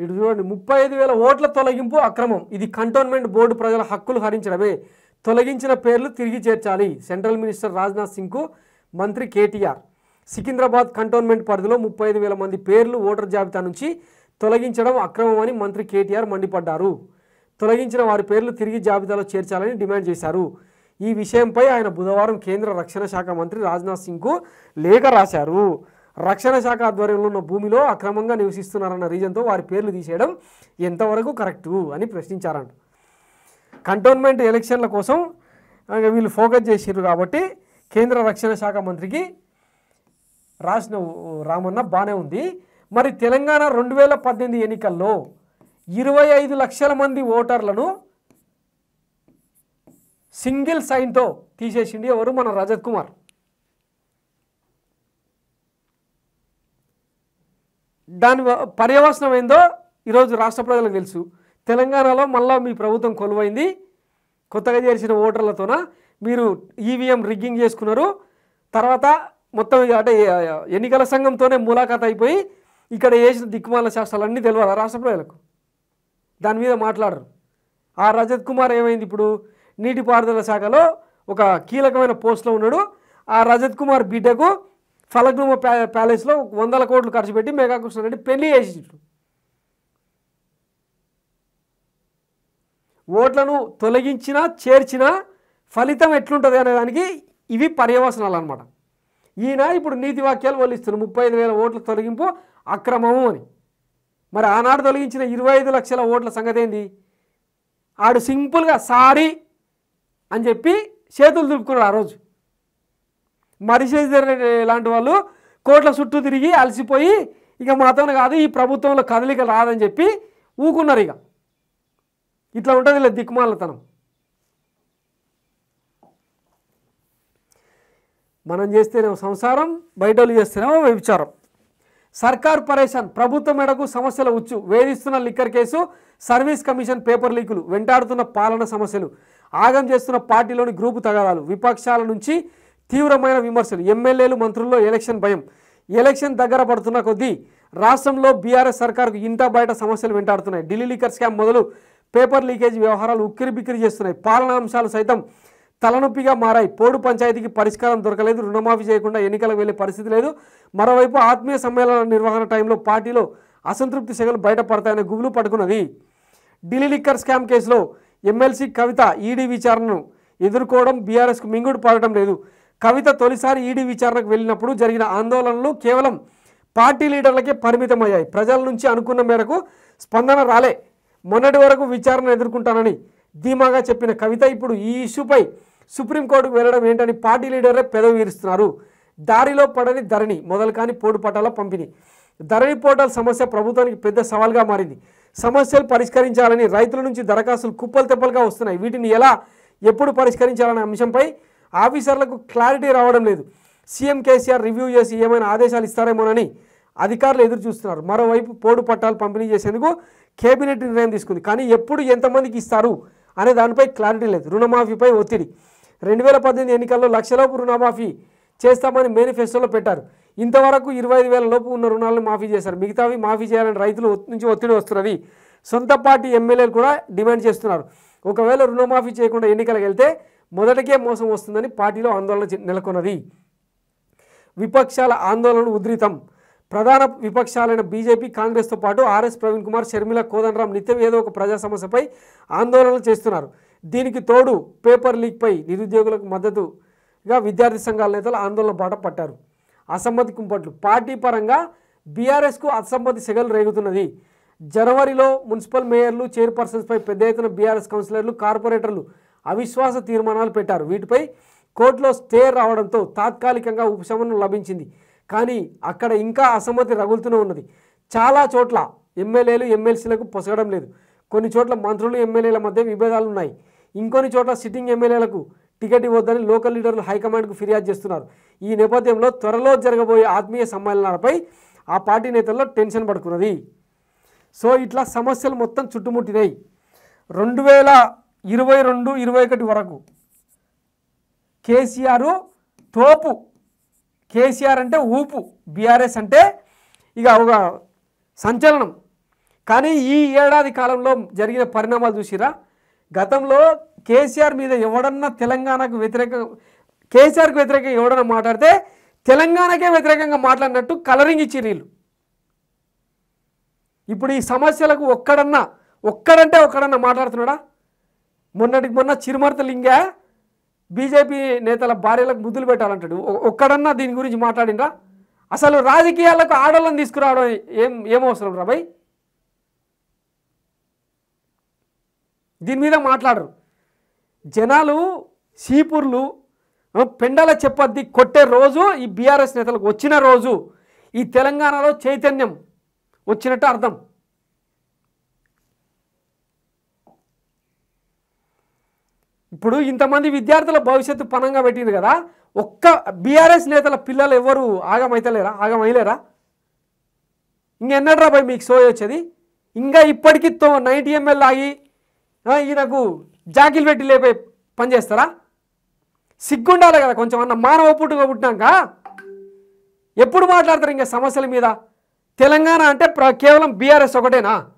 ఇటు చూడండి ముప్పై ఐదు వేల ఓట్ల తొలగింపు అక్రమం ఇది కంటోన్మెంట్ బోర్డు ప్రజల హక్కులు హరించడమే తొలగించిన పేర్లు తిరిగి చేర్చాలి సెంట్రల్ మినిస్టర్ రాజ్నాథ్ సింగ్కు మంత్రి కేటీఆర్ సికింద్రాబాద్ కంటోన్మెంట్ పరిధిలో ముప్పై ఐదు వేల మంది పేర్లు ఓటర్ జాబితా నుంచి తొలగించడం అక్రమమని మంత్రి కేటీఆర్ మండిపడ్డారు తొలగించిన వారి పేర్లు తిరిగి జాబితాలో చేర్చాలని డిమాండ్ చేశారు ఈ విషయంపై ఆయన బుధవారం కేంద్ర రక్షణ శాఖ మంత్రి రాజ్నాథ్ సింగ్కు లేఖ రాశారు రక్షణ శాఖ ఆధ్వర్యంలో ఉన్న భూమిలో అక్రమంగా నివసిస్తున్నారన్న రీజన్తో వారి పేర్లు తీసేయడం ఎంతవరకు కరెక్టు అని ప్రశ్నించారంట కంటోన్మెంట్ ఎలక్షన్ల కోసం ఆ, వీళ్ళు ఫోకస్ చేసిర్రు కాబట్టి కేంద్ర రక్షణ శాఖ మంత్రికి రాసిన రామన్న బాగానే ఉంది మరి తెలంగాణ రెండు వేల పద్దెనిమిది ఎన్నికల్లో ఇరవై ఐదు లక్షల మంది ఓటర్లను సింగిల్ సైన్తో తీసేసిండి ఎవరు మన రజత్ కుమార్ దాని వ- పర్యవసనం ఏందో ఈరోజు రాష్ట్ర ప్రజలకు తెలుసు తెలంగాణలో మళ్ళా మీ ప్రభుత్వం కొలువైంది కొత్తగా చేర్చిన ఓటర్లతోన మీరు ఈవీఎం రిగ్గింగ్ చేసుకున్నారు తర్వాత మొత్తం ఇక అంటే ఏ- ఎన్నికల సంఘంతోనే ములాఖాత్ అయిపోయి ఇక్కడ చేసిన దిక్కుమాల శాస్త్రాలన్నీ తెలియదు రాష్ట్ర ప్రజలకు దాని మీద మాట్లాడరు ఆ రజత్ కుమార్ ఏమైంది ఇప్పుడు నీటిపారుదల శాఖలో ఒక కీలకమైన పోస్ట్లో ఉన్నాడు ఆ రజత్ కుమార్ బిడ్డకు ఫలక్నుమ ప్యా ప్యాలెస్లో వందల కోట్లు ఖర్చు పెట్టి మెగా కృష్ణారెడ్డి పెళ్లి చేసిండు ఓట్లను తొలగించినా చేర్చినా ఫలితం ఎట్లుంటుంది అనే దానికి ఇవి పర్యవసనాలు అనమాట ఈయన ఇప్పుడు నీతి వాక్యాలు వల్లిస్తున్నారు ముప్పై ఐదు వేల ఓట్ల తొలగింపు అక్రమము అని మరి ఆనాడు తొలగించిన ఇరవై ఐదు లక్షల ఓట్ల సంగతి ఏంది ఆడు సింపుల్గా సారీ అని చెప్పి చేతులు దులుపుకున్నాడు ఆ రోజు మరిశేషర్ లాంటి వాళ్ళు కోట్ల చుట్టూ తిరిగి అలసిపోయి ఇక మాతో కాదు ఈ ప్రభుత్వంలో కదలిక రాదని చెప్పి ఊకున్నారు ఇక ఇట్లా ఉంటుంది ఇలా దిక్కుమాలతనం మనం చేస్తేనేమో సంసారం బయట వాళ్ళు చేస్తేనేమో వ్యభిచారం సర్కార్ పరేషాన్ ప్రభుత్వం మెడకు సమస్యల ఉచ్చు వేధిస్తున్న liquor case service commission paper లీకులు వెంటాడుతున్న పాలన సమస్యలు ఆగం చేస్తున్న పార్టీలోని గ్రూపు తగాదాలు విపక్షాల నుంచి తీవ్రమైన విమర్శలు ఎమ్మెల్యేలు మంత్రుల్లో ఎలక్షన్ భయం ఎలక్షన్ దగ్గర పడుతున్న కొద్దీ రాష్ట్రంలో బీఆర్ఎస్ సర్కార్కు ఇంటా బయట సమస్యలు వెంటాడుతున్నాయి ఢిల్లీ లిక్కర్ స్కామ్ మొదలు పేపర్ లీకేజ్ వ్యవహారాలు ఉక్కిరి బిక్కిరి చేస్తున్నాయి పాలనా అంశాలు సైతం తలనొప్పిగా మారాయి పోడు పంచాయతీకి పరిష్కారం దొరకలేదు రుణమాఫీ చేయకుండా ఎన్నికలకు వెళ్ళే పరిస్థితి లేదు మరోవైపు ఆత్మీయ సమ్మేళన నిర్వహణ టైంలో పార్టీలో అసంతృప్తి సెగలు బయటపడతాయనే గుబులు పట్టుకున్నది ఢిల్లీ లిక్కర్ స్కామ్ కేసులో ఎమ్మెల్సీ కవిత ఈడీ విచారణను ఎదుర్కోవడం బీఆర్ఎస్కు మింగుడు పడటం లేదు కవిత తొలిసారి ఈడీ విచారణకు వెళ్ళినప్పుడు జరిగిన ఆందోళనలు కేవలం పార్టీ లీడర్లకే పరిమితమయ్యాయి ప్రజల నుంచి అనుకున్న మేరకు స్పందన రాలే మొన్నటి వరకు విచారణ ఎదుర్కొంటానని ధీమాగా చెప్పిన కవిత ఇప్పుడు ఈ ఇష్యూపై సుప్రీంకోర్టుకు వెళ్ళడం ఏంటని పార్టీ లీడర్లే పెదవి వీరుస్తున్నారు దారిలో పడని ధరణి మొదలు కాని పోటు పట్టాల పంపిణీ ధరణి పోర్టల్ సమస్య ప్రభుత్వానికి పెద్ద సవాల్గా మారింది సమస్యలు పరిష్కరించాలని రైతుల నుంచి దరఖాస్తులు కుప్పలు తెప్పలుగా వస్తున్నాయి వీటిని ఎలా ఎప్పుడు పరిష్కరించాలనే అంశంపై ఆఫీసర్లకు క్లారిటీ రావడం లేదు సీఎం కేసీఆర్ రివ్యూ చేసి ఏమైనా ఆదేశాలు ఇస్తారేమోనని అధికారులు ఎదురు చూస్తున్నారు మరోవైపు పోడు పట్టాలు పంపిణీ చేసేందుకు కేబినెట్ నిర్ణయం తీసుకుంది కానీ ఎప్పుడు ఎంతమందికి ఇస్తారు అనే దానిపై క్లారిటీ లేదు రుణమాఫీపై ఒత్తిడి రెండు వేల పద్దెనిమిది ఎన్నికల్లో లక్షలోపు రుణమాఫీ చేస్తామని మేనిఫెస్టోలో పెట్టారు ఇంతవరకు ఇరవై ఐదు వేల లోపు ఉన్న రుణాలను మాఫీ చేశారు మిగతావి మాఫీ చేయాలని రైతులు ఒత్తి- నుంచి ఒత్తిడి వస్తున్నది సొంత పార్టీ ఎమ్మెల్యేలు కూడా డిమాండ్ చేస్తున్నారు ఒకవేళ రుణమాఫీ చేయకుండా ఎన్నికలకు వెళ్తే మొదటికే మోసం వస్తుందని పార్టీలో ఆందోళన చె- నెలకొన్నది విపక్షాల ఆందోళన ఉధృతం ప్రధాన విపక్షాలైన బీజేపీ కాంగ్రెస్తో పాటు ఆర్ఎస్ ప్రవీణ్ కుమార్ షర్మిల కోదండరాం నిత్యం ఏదో ఒక ప్రజా సమస్యపై ఆందోళనలు చేస్తున్నారు దీనికి తోడు పేపర్ లీక్పై నిరుద్యోగులకు మద్దతుగా విద్యార్థి సంఘాల నేతలు ఆందోళన బాట పట్టారు అసమ్మతి కుంపట్లు పార్టీ పరంగా బీఆర్ఎస్కు అసమ్మతి సెగలు రేగుతున్నది జనవరిలో మున్సిపల్ మేయర్లు చైర్పర్సన్స్పై పెద్ద ఎత్తున బీఆర్ఎస్ కౌన్సిలర్లు కార్పొరేటర్లు అవిశ్వాస తీర్మానాలు పెట్టారు వీటిపై కోర్టులో స్టే రావడంతో తాత్కాలికంగా ఉపశమనం లభించింది కానీ అక్కడ ఇంకా అసమ్మతి రగులుతూనే ఉన్నది చాలా చోట్ల ఎమ్మెల్యేలు ఎమ్మెల్సీలకు పొసగడం లేదు కొన్ని చోట్ల మంత్రులు ఎమ్మెల్యేల మధ్య విభేదాలు ఉన్నాయి ఇంకొన్ని చోట్ల సిట్టింగ్ ఎమ్మెల్యేలకు టికెట్ ఇవ్వద్దని లోకల్ లీడర్లు హైకమాండ్కు ఫిర్యాదు చేస్తున్నారు ఈ నేపథ్యంలో త్వరలో జరగబోయే ఆత్మీయ సమ్మేళనాలపై ఆ పార్టీ నేతల్లో టెన్షన్ పడుకున్నది సో ఇట్లా సమస్యలు మొత్తం చుట్టుముట్టినాయి రెండు వేల ఇరవై రెండు ఇరవై ఒకటి వరకు కేసీఆర్ తోపు కేసీఆర్ అంటే ఊపు బీఆర్ఎస్ అంటే ఇక ఒక సంచలనం కానీ ఈ ఏడాది కాలంలో జరిగిన పరిణామాలు చూసిరా గతంలో కేసీఆర్ మీద ఎవడన్నా తెలంగాణకు వ్యతిరేక కేసీఆర్కి వ్యతిరేకంగా ఎవడన్నా మాట్లాడితే తెలంగాణకే వ్యతిరేకంగా మాట్లాడినట్టు కలరింగ్ ఇచ్చి వీళ్ళు ఇప్పుడు ఈ సమస్యలకు ఒక్కడన్నా ఒక్కడంటే ఒక్కడన్నా మాట్లాడుతున్నాడా మొన్నటికి మొన్న చిరుమర్త లింగా బీజేపీ నేతల భార్యలకు ముద్దులు పెట్టాలంటాడు ఒ- ఒక్కడన్నా దీని గురించి మాట్లాడిండ్రా అసలు రాజకీయాలకు ఆడోళ్ళని తీసుకురావడం ఏం ఏమవసరం రా భయ్ దీని మీద మాట్లాడరు జనాలు సీపుర్లు ఆ, పెండల చెప్పద్ది కొట్టే రోజు ఈ బీఆర్ఎస్ నేతలకు వచ్చిన రోజు ఈ తెలంగాణలో చైతన్యం వచ్చినట్టు అర్థం ఇప్పుడు ఇంతమంది విద్యార్థుల భవిష్యత్తు పనంగా పెట్టింది కదా ఒక్క బీఆర్ఎస్ నేతల పిల్లలు ఎవరు ఆగమైతలేరా ఆగమైలేరా ఇంకెన్నడ్రా భయ్ మీకు సోయ వచ్చేది ఇంకా ఇప్పటికీ తో నైన్టీ ఎంఎల్ ఆగి ఆ, ఈయనకు జాకిలు పెట్టి లేపే పని చేస్తారా సిగ్గుండాలి కదా కొంచెం అన్న మానవ పుట్టుగా పుట్టినాక ఎప్పుడు మాట్లాడతారు ఇంకా సమస్యల మీద తెలంగాణ అంటే ప్ర- కేవలం బీఆర్ఎస్ ఒకటేనా